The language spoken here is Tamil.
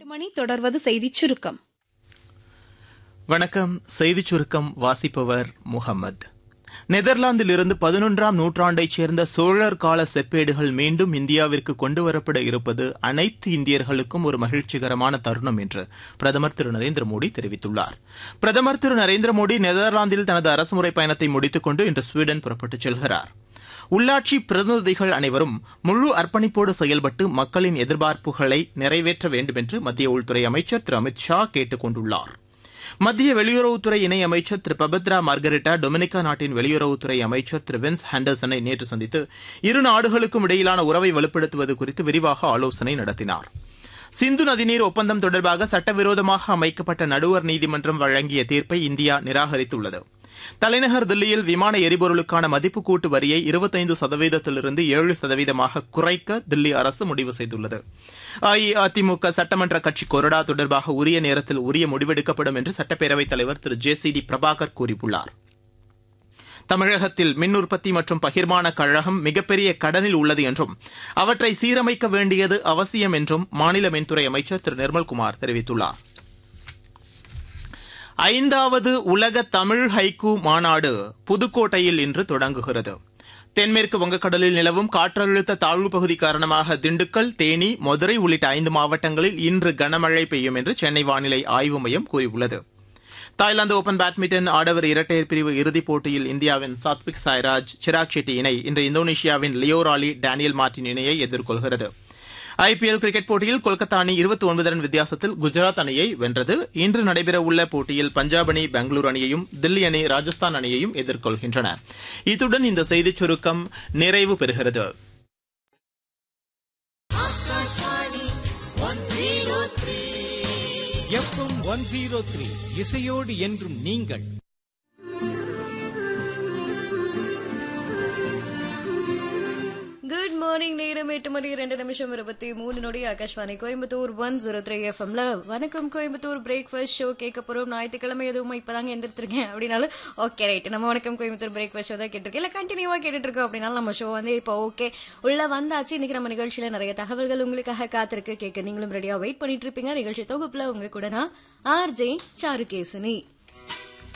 மணி தொடர்வது செய்திச் சுருக்கம் வணக்கம் செய்திச் சுருக்கம் வாசிப்பவர் முகமது நெதர்லாந்தில் இருந்து பதினொன்றாம் நூற்றாண்டைச் சேர்ந்த சோழர் கால செப்பேடுகள் மீண்டும் இந்தியாவிற்கு கொண்டுவரப்பட இருப்பது அனைத்து இந்தியர்களுக்கும் ஒரு மகிழ்ச்சிகரமான தருணம் என்று பிரதமர் திரு நரேந்திர மோடி தெரிவித்துள்ளார் பிரதமர் திரு நரேந்திர மோடி நெதர்லாந்தில் தனது அரசுமுறை பயணத்தை முடித்துக் கொண்டு இன்று ஸ்வீடன் புறப்பட்டுச் செல்கிறார் உள்ளாட்சி பிரதிநிதிகள் அனைவரும் முழு அர்ப்பணிப்போடு செயல்பட்டு மக்களின் எதிர்பார்ப்புகளை நிறைவேற்ற வேண்டும் என்று மத்திய உள்துறை அமைச்சர் திரு அமித் ஷா கேட்டுக் கொண்டுள்ளார் மத்திய வெளியுறவுத்துறை இணை அமைச்சர் திரு பபித்ரா மார்கரெட்டா டொமினிகா நாட்டின் வெளியுறவுத்துறை அமைச்சர் திரு வின்ஸ் ஹேண்டர்சனை நேற்று சந்தித்து இரு நாடுகளுக்கும் இடையிலான உறவை வலுப்படுத்துவது குறித்து விரிவாக ஆலோசனை நடத்தினார் சிந்து நதிநீர் ஒப்பந்தம் தொடர்பாக சட்டவிரோதமாக அமைக்கப்பட்ட நடுவர் நீதிமன்றம் வழங்கிய தீர்ப்பை இந்தியா நிராகரித்துள்ளது தலைநகர் தில்லியில் விமான எரிபொருளுக்கான மதிப்பு கூட்டு வரியை இருபத்தைந்து சதவீதத்திலிருந்து ஏழு சதவீதமாக குறைக்க தில்லி அரசு முடிவு செய்துள்ளது அஇஅதிமுக சட்டமன்ற கட்சி கொறடா தொடர்பாக உரிய நேரத்தில் உரிய முடிவெடுக்கப்படும் என்று சட்டப்பேரவைத் தலைவர் Thiru J C D Prabhakar கூறியுள்ளார் தமிழகத்தில் மின் உற்பத்தி மற்றும் பகிர்மான கழகம் மிகப்பெரிய கடனில் உள்ளது என்றும் அவற்றை சீரமைக்க வேண்டியது அவசியம் என்றும் மாநில மின்துறை அமைச்சர் திரு நிர்மல்குமார் தெரிவித்துள்ளார் ஐந்தாவது உலக தமிழ் ஹைக்கூ மாநாடு புதுக்கோட்டையில் இன்று தொடங்குகிறது தென்மேற்கு வங்கக்கடலில் நிலவும் காற்றழுத்த தாழ்வு பகுதி காரணமாக திண்டுக்கல் தேனி மதுரை உள்ளிட்ட ஐந்து மாவட்டங்களில் இன்று கனமழை பெய்யும் என்று சென்னை வானிலை ஆய்வு மையம் கூறியுள்ளது தாய்லாந்து ஓபன் பேட்மிண்டன் ஆடவர் இரட்டையர் பிரிவு இறுதிப் போட்டியில் இந்தியாவின் சாத்விக் சாய்ராஜ் சிராக் ஷெட்டி இணை இன்று இந்தோனேஷியாவின் லியோராலி டேனியல் மார்டின் இணையை எதிர்கொள்கிறது ஐபிஎல் கிரிக்கெட் போட்டியில் கொல்கத்தா அணி இருபத்தி ஒன்பது ரன் வித்தியாசத்தில் குஜராத் அணியை வென்றது இன்று நடைபெறவுள்ள போட்டியில் பஞ்சாப் அணி பெங்களூரு அணியையும் தில்லி அணி ராஜஸ்தான் அணியையும் எதிர்கொள்கின்றன இத்துடன் இந்த செய்திச் சுருக்கம் நிறைவு பெறுகிறது எஃப்எம் ஒன் ஜீரோ த்ரீ இசையோடு என்றும் நீங்கள் குட் மார்னிங் நேரம் எட்டு மணி ரெண்டு நிமிஷம் இருபத்தி மூணு நொடி Akashvani Coimbatore one zero three எஃப்எம்ல வணக்கம் கோயம்புத்தூர் பிரேக்ஃபாஸ்ட் ஷோ கேட்க போறோம் ஞாயிற்றுக்கிழமை எதுவும் இப்பதாங்க எந்திரிச்சிருக்கேன் அப்படின்னாலும் ஓகே ரைட் நம்ம வணக்கம் கோயம்புத்தூர் பிரேக்ஃபாஸ்ட் ஷோ தான் கேட்டிருக்கேன் இல்ல கண்டினியூவா கேட்டுட்டு இருக்கோம் அப்படின்னாலும் நம்ம ஷோ வந்து இப்போ ஓகே உள்ள வந்தாச்சு இன்னைக்கு நம்ம நிகழ்ச்சியில நிறைய தகவல்கள் உங்களுக்காக காத்திருக்கு கேட்க நீங்களும் ரெடியா வெயிட் பண்ணிட்டு இருப்பீங்க நிகழ்ச்சி தொகுப்புல உங்க கூட நான் ஆர்ஜே சாருகேசனி